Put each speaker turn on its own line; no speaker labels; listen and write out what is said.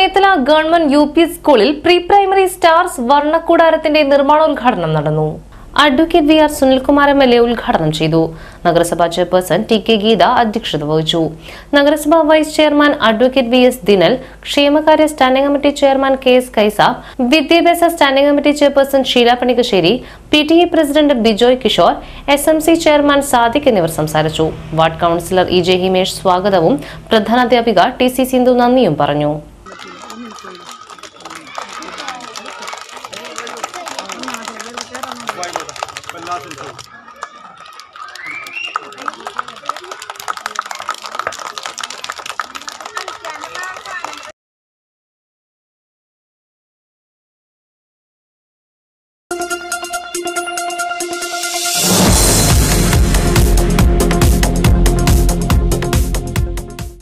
Methala government U P സ്കൂളിൽ pre primary stars വർണ്ണക്കൂടാരത്തിന്റെ നിർമ്മാണോദ്ഘാടനം നടന്നു advocate V R Sunilkumar M L A ഉദ്ഘാടനം ചെയ്തു നഗരസഭാ ചെയർപേഴ്സൺ ടി കെ ഗീത അധ്യക്ഷത വഹിച്ചു നഗരസഭാ vice chairman advocate V S Dinal ക്ഷേമകാര്യ standing committee chairman K S Kaisa വിദ്യാഭ്യാസ standing committee chairperson Sheela Panikkassery P T A president Bijoy Kishore S M C chairman Sadiq എന്നിവർ സംസാരിച്ചു ward councillor E J Himesh സ്വാഗതവും പ്രധാനാധ്യാപിക ടി സി സിന്ധു നന്ദിയും പറഞ്ഞു